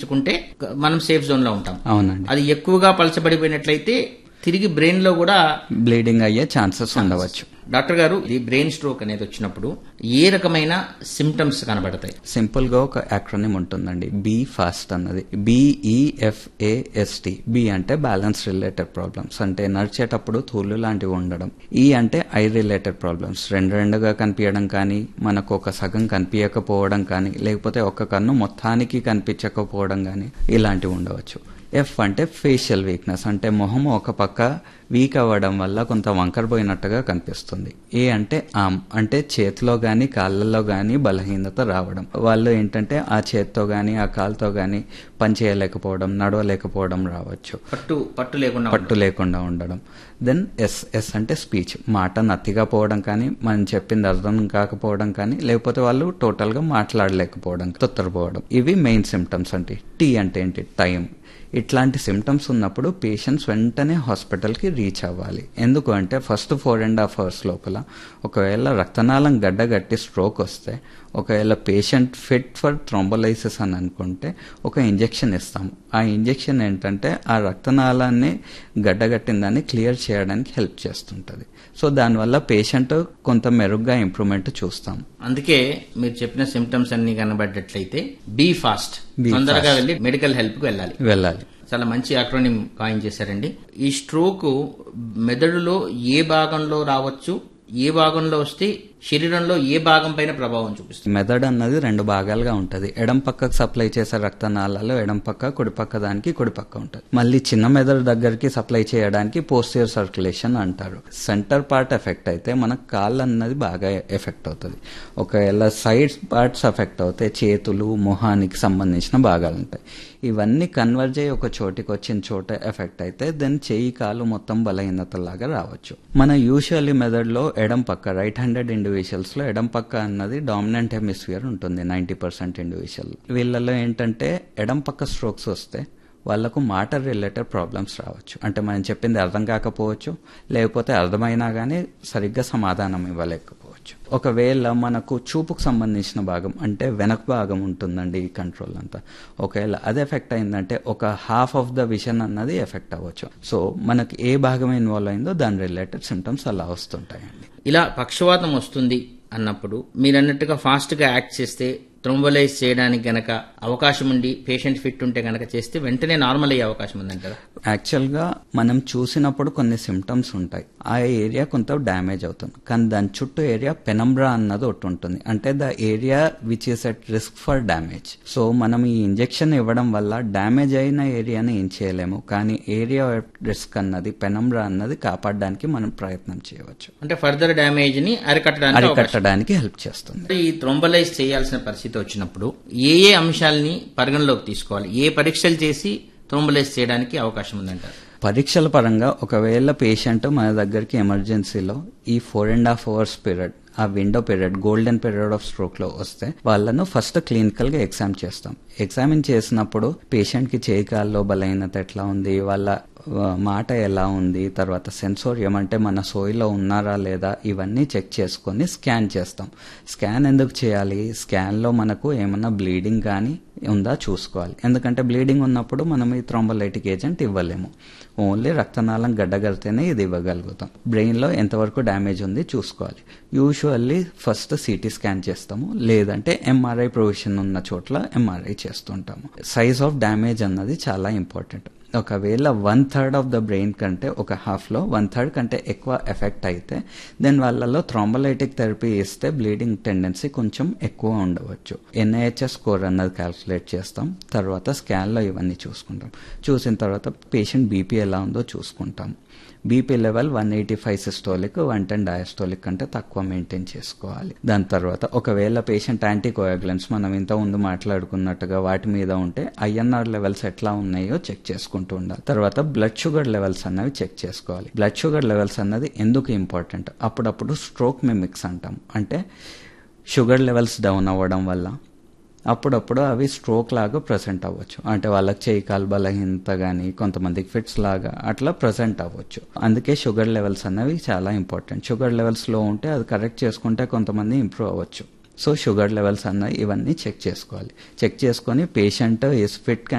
ఉంచుకుంటే మనం safe zone లో ఉంటాం అవునండి అది ఎక్కువగా పలచబడిపోయినట్లయితే తిరిగి బ్రెయిన్ లో కూడా బ్లీడింగ్ అయ్యే ఛాన్సెస్ ఉండవచ్చు డాక్టర్ గారు ఈ బ్రెయిన్ స్ట్రోక్ అనేది వచ్చినప్పుడు ఏ రకమైన సిమ్టమ్స్ కనబడతాయి సింపుల్ గా ఒక యాక్రోనిమ్ ఉంటుందండి బి ఫాస్ట్ అన్నది బిఈఎఫ్ఏఎస్టి బి అంటే బ్యాలెన్స్ రిలేటెడ్ ప్రాబ్లమ్స్ అంటే నడిచేటప్పుడు తూలు లాంటివి ఉండడం ఈ అంటే ఐ రిలేటెడ్ ప్రాబ్లమ్స్ రెండు రెండుగా కనిపించడం కానీ మనకు ఒక సగం కనిపించకపోవడం కానీ లేకపోతే ఒక కన్ను మొత్తానికి కనిపించకపోవడం కానీ ఇలాంటివి ఉండవచ్చు ఎఫ్ అంటే ఫేషియల్ వీక్నెస్ అంటే మొహం ఒక పక్క వీక్ అవ్వడం వల్ల కొంత వంకరపోయినట్టుగా కనిపిస్తుంది ఏ అంటే ఆమ్ అంటే చేతిలో గాని కాళ్ళల్లో గాని బలహీనత రావడం వాళ్ళు ఏంటంటే ఆ చేత్తో గాని ఆ కాలుతో గాని పని చేయలేకపోవడం నడవలేకపోవడం రావచ్చు పట్టు పట్టు లేకుండా పట్టు లేకుండా ఉండడం దెన్ ఎస్ ఎస్ అంటే స్పీచ్ మాట నత్తిగా పోవడం కానీ మనం చెప్పింది అర్థం కాకపోవడం కానీ లేకపోతే వాళ్ళు టోటల్ గా మాట్లాడలేకపోవడం తొత్తరపోవడం ఇవి మెయిన్ సిమ్టమ్స్ అంటే టీ అంటే ఏంటి టైం ఇట్లాంటి సిమ్టమ్స్ ఉన్నప్పుడు పేషెంట్స్ వెంటనే హాస్పిటల్కి రీచ్ అవ్వాలి ఎందుకు అంటే first four and half hours లోపల ఒకవేళ రక్తనాళం గడ్డగట్టి స్ట్రోక్ వస్తే ఒకవేళ పేషెంట్ ఫిట్ ఫర్ థ్రోంబోలైసిస్ అని అనుకుంటే ఒక ఇంజెక్షన్ ఇస్తాము ఆ ఇంజెక్షన్ ఏంటంటే ఆ రక్తనాళాన్ని గడ్డగట్టిందాన్ని క్లియర్ చేయడానికి హెల్ప్ చేస్తుంటుంది సో దానివల్ల పేషెంట్ కొంత మెరుగ్గా ఇంప్రూవ్మెంట్ చూస్తాం అందుకే మీరు చెప్పిన సిమ్టమ్స్ అన్ని కనబడ్డట్లయితే బీ ఫాస్ట్ Be తొందరగా వెళ్ళి మెడికల్ హెల్ప్ కు వెళ్ళాలి వెళ్ళాలి చాలా మంచి అక్రోనిం కాయిన్ చేశారండి ఈ స్ట్రోక్ మెదడులో ఏ భాగంలో రావచ్చు ఏ భాగంలో వస్తే శరీరంలో ఏ భాగం పైన ప్రభావం చూపిస్తుంది మెదడు అన్నది రెండు భాగాలుగా ఉంటది ఎడం పక్కకు సప్లై చేసే రక్తనాళాలు ఎడం పక్క కుడి పక్క దానికి కుడి పక్క ఉంటది మళ్ళీ చిన్న మెదడు దగ్గరికి సప్లై చేయడానికి పోస్టియర్ సర్క్యులేషన్ అంటారు సెంటర్ పార్ట్ ఎఫెక్ట్ అయితే మన కాళ్ళు అన్నది బాగా ఎఫెక్ట్ అవుతుంది ఒకవేళ సైడ్ పార్ట్స్ ఎఫెక్ట్ అవుతాయి చేతులు మొహానికి సంబంధించిన భాగాలు ఉంటాయి ఇవన్నీ కన్వర్జ్ అయ్యి ఒక చోటికి వచ్చిన చోట ఎఫెక్ట్ అయితే దెన్ చెయ్యి కాలు మొత్తం బలహీనతలాగా రావచ్చు మన యూజువల్లీ మెదడులో ఎడం పక్క రైట్ హ్యాండెడ్ ఇండివిజువల్స్ లో ఎడం పక్క అన్నది డామినెంట్ హెమిస్ఫియర్ ఉంటుంది నైంటీ పర్సెంట్ ఇండివిజువల్ వీళ్ళలో ఏంటంటే ఎడం పక్క స్ట్రోక్స్ వస్తే వాళ్ళకు మాట రిలేటెడ్ ప్రాబ్లమ్స్ రావచ్చు అంటే మనం చెప్పింది అర్థం కాకపోవచ్చు లేకపోతే అర్థమైనా కానీ సరిగ్గా సమాధానం ఇవ్వలేకపోవచ్చు ఒకవేళ మనకు చూపుకు సంబంధించిన భాగం అంటే వెనక భాగం ఉంటుందండి ఈ కంట్రోల్ అంతా ఒకవేళ అది ఎఫెక్ట్ అయిందంటే ఒక హాఫ్ ఆఫ్ ద విజన్ అన్నది ఎఫెక్ట్ అవ్వచ్చు సో మనకి ఏ భాగం ఇన్వాల్వ్ అయిందో దాని రిలేటెడ్ సిమ్టమ్స్ అలా వస్తుంటాయండి ఇలా పక్షవాతం వస్తుంది అన్నప్పుడు మీరు అన్నట్టుగా ఫాస్ట్ గా యాక్ట్ చేస్తే థ్రోంబోలైజ్ చేయడానికి గనక అవకాశం ఉండి పేషెంట్ ఫిట్ ఉంటే గనక చేస్తే వెంటనే నార్మల్ అయ్యే అవకాశం ఉందంటారా యాక్చువల్ గా మనం చూసినప్పుడు కొన్ని సిమ్టమ్స్ ఉంటాయి ఆ ఏరియా కొంత డ్యామేజ్ అవుతుంది కానీ దాని చుట్టూ ఏరియా పెనంబ్రా అన్నది ఒకటి ఉంటుంది అంటే the area which is at risk for damage so మనం ఈ ఇంజెక్షన్ ఇవ్వడం వల్ల డ్యామేజ్ అయిన ఏరియాని ఏం చేయలేము కానీ ఏరియా రిస్క్ అన్నది పెనంబ్రా అన్నది కాపాడడానికి మనం ప్రయత్నం చేయవచ్చు అంటే ఫర్దర్ డ్యామేజ్ ని అరికట్టడానికి అవకాశం అరికట్టడానికి హెల్ప్ చేస్తుంది ఈ థ్రోంబలైజ్ చేయాల్సిన పరిస్థితి వచ్చినప్పుడు ఏ ఏ అంశాలని పరిగణలోకి తీసుకోవాలి ఏ పరీక్షలు చేసి థ్రోంబలైజ్ చేయడానికి అవకాశం ఉందంటారు పరీక్షల పరంగా ఒకవేళ పేషెంట్ మన దగ్గరికి ఎమర్జెన్సీలో ఈ four and half hours period ఆ window period golden period of stroke లో వస్తే వాళ్ళను ఫస్ట్ క్లినికల్ గా ఎగ్జామ్ చేస్తాం ఎగ్జామిన్ చేసినప్పుడు పేషెంట్ కి చేయికాల్లో బలహీనత ఎట్లా ఉంది వాళ్ళ ఆ, మాట ఎలా ఉంది తర్వాత సెన్సోరియం అంటే మన సోయిలో ఉన్నారా లేదా ఇవన్నీ చెక్ చేసుకొని స్కాన్ చేస్తాం స్కాన్ ఎందుకు చేయాలి స్కాన్ లో మనకు ఏమన్నా బ్లీడింగ్ కానీ ఉందా చూసుకోవాలి ఎందుకంటే బ్లీడింగ్ ఉన్నప్పుడు మనం ఈ థ్రోంబోలైటిక్ ఏజెంట్ ఇవ్వలేము ఓన్లీ రక్తనాళం గడ్డగడితేనే ఇది ఇవ్వగలుగుతాం బ్రెయిన్ లో ఎంతవరకు డ్యామేజ్ ఉంది చూసుకోవాలి యూజువల్లీ ఫస్ట్ సిటీ స్కాన్ చేస్తాము లేదంటే ఎంఆర్ఐ ప్రొవిజన్ ఉన్న చోట్ల ఎంఆర్ఐ చేస్తుంటాము సైజ్ ఆఫ్ డ్యామేజ్ అన్నది చాలా ఇంపార్టెంట్ ఒకవేళ one third of the brain కంటే ఒక హాఫ్లో వన్ థర్డ్ కంటే ఎక్కువ ఎఫెక్ట్ అయితే దెన్ వాళ్ళలో థ్రాంబలైటిక్ థెరపీ ఇస్తే బ్లీడింగ్ టెండెన్సీ కొంచెం ఎక్కువ ఉండవచ్చు ఎన్ఐహెచ్ఎస్ స్కోర్ అన్నది క్యాల్కులేట్ చేస్తాం తర్వాత స్కాన్లో ఇవన్నీ చూసుకుంటాం చూసిన తర్వాత పేషెంట్ బీపీ ఎలా ఉందో చూసుకుంటాం BP level one eighty five systolic one ten diastolic కంటే తక్కువ మెయింటైన్ చేసుకోవాలి దాని తర్వాత ఒకవేళ పేషెంట్ యాంటీకోయాగులెంట్స్ మనం ఇంత ముందు మాట్లాడుకున్నట్టుగా వాటి మీద ఉంటే ఐఎన్ఆర్ లెవెల్స్ ఎట్లా ఉన్నాయో చెక్ చేసుకుంటూ ఉండాలి తర్వాత బ్లడ్ షుగర్ లెవెల్స్ అన్నవి చెక్ చేసుకోవాలి బ్లడ్ షుగర్ లెవెల్స్ అన్నది ఎందుకు ఇంపార్టెంట్ అప్పుడప్పుడు స్ట్రోక్ మిమిక్స్ అంటాం అంటే షుగర్ లెవెల్స్ డౌన్ అవ్వడం వల్ల అప్పుడప్పుడు అవి స్ట్రోక్ లాగా ప్రజెంట్ అవ్వచ్చు అంటే వాళ్ళకి చేయి కాలు బలహీనత కానీ కొంతమందికి ఫిట్స్ లాగా అట్లా ప్రజెంట్ అవ్వచ్చు అందుకే షుగర్ లెవెల్స్ అనేవి చాలా ఇంపార్టెంట్ షుగర్ లెవెల్స్ లో ఉంటే అది కరెక్ట్ చేసుకుంటే కొంతమంది ఇంప్రూవ్ అవ్వచ్చు సో షుగర్ లెవెల్స్ అన్న ఇవన్నీ చెక్ చేసుకోవాలి చెక్ చేసుకొని పేషెంట్ ఇస్ ఫిట్